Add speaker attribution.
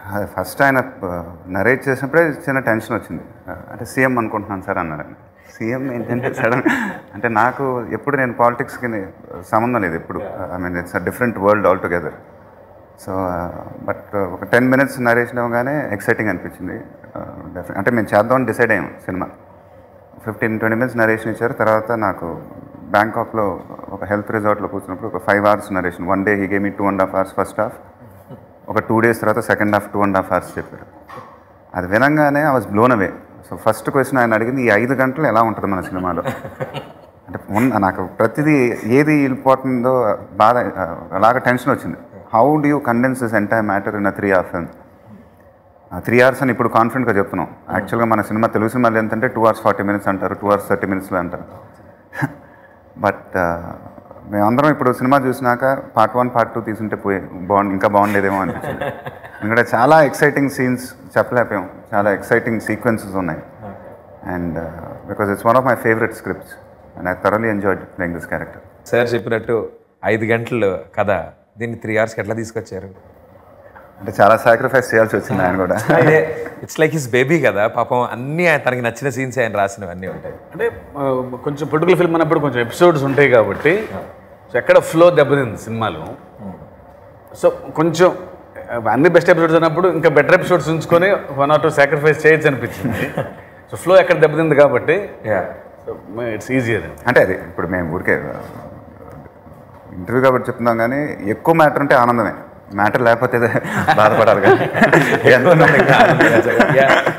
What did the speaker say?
Speaker 1: first ఆయన narrate చేసినప్పుడే చిన్న టెన్షన్ వచ్చింది అంటే సీఎం అనుకుంటున్నాను సార్ అన్నారు సీఎం ఏంటంటే సడన్ అంటే నాకు ఎప్పుడు నేను పాలిటిక్స్కి సంబంధం లేదు ఎప్పుడు I mean it's a different world altogether so but ఒక టెన్ మినిట్స్ నరేషన్ అవ్వగానే ఎక్సైటింగ్ అనిపించింది డెఫినెట్ అంటే మేము చేద్దామని డిసైడ్ అయ్యాం cinema fifteen twenty minutes narration ఇచ్చారు తర్వాత నాకు బ్యాంకాక్లో ఒక హెల్త్ రిసార్ట్లో కూర్చున్నప్పుడు ఒక five hours narration one day he gave me two and half hours first half ఒక టూ డేస్ తర్వాత second half two and half hours చెప్పారు అది వినంగానే I was blown away so first question ఆయన అడిగింది ఈ ఐదు గంటలు ఎలా ఉంటుంది మన సినిమాలో అంటే ఉన్న నాకు ప్రతిదీ ఏది వెళ్ళిపోతుందో బాధ అలాగా టెన్షన్ వచ్చింది how do you condense this entire matter in three half film three hours అని ఇప్పుడు కాన్ఫిడెంట్గా చెప్తున్నాం యాక్చువల్గా మన సినిమా తెలుగు సినిమాలు ఎంతంటే టూ అవర్స్ ఫార్టీ మినిట్స్ అంటారు టూ అవర్స్ థర్టీ మినిట్స్లో అంటారు బట్ మేమందరం ఇప్పుడు సినిమా చూసినాక పార్ట్ వన్ పార్ట్ టూ తీసుంటే పోయి బాగుంది ఇంకా బాగుండేదేమో అనిపించింది ఎందుకంటే చాలా ఎక్సైటింగ్ సీన్స్ చెప్పలేకపోయాం చాలా ఎక్సైటింగ్ సీక్వెన్సెస్ ఉన్నాయి and because it's one of my favourite scripts and I thoroughly enjoyed playing this character
Speaker 2: sir చెప్పినట్టు ఐదు గంటలు కథ దీన్ని త్రీ అవర్స్కి ఎట్లా తీసుకొచ్చారు
Speaker 1: అంటే చాలా సాక్రిఫైస్ చేయాల్సి వచ్చింది ఆయన కూడా
Speaker 2: ఇట్స్ లైక్ హిస్ బేబీ కదా పాపం అన్నీ ఆయన- తనకి నచ్చిన సీన్స్ ఆయన రాసినవన్నీ ఉంటాయి
Speaker 3: అంటే ఆ, కొంచెం పొలిటికల్ ఫిల్మ్ అన్నప్పుడు కొంచెం ఎపిసోడ్స్ ఉంటాయి కాబట్టి సో ఎక్కడ ఫ్లో దెబ్బతింది సినిమాలో సో కొంచెం ఆ, అన్ని బెస్ట్ ఎపిసోడ్స్ అన్నప్పుడు ఇంకా బెటర్ ఎపిసోడ్స్ ఉంచుకొని వన్ ఆర్ టూ సాక్రిఫైస్ చేయొచ్చు అనిపించింది సో ఫ్లో ఎక్కడ దెబ్బతింది కాబట్టి ఇట్స్ ఈజియర్
Speaker 1: అంటే అది ఇప్పుడు మేము ఊరికే ఇంటర్వ్యూ కాబట్టి చెప్తున్నాం కానీ ఎక్కువ మ్యాటర్ అంటే ఆనందమే మ్యాటర్ లేకపోతే బాధపడాలి కానీ ఎంత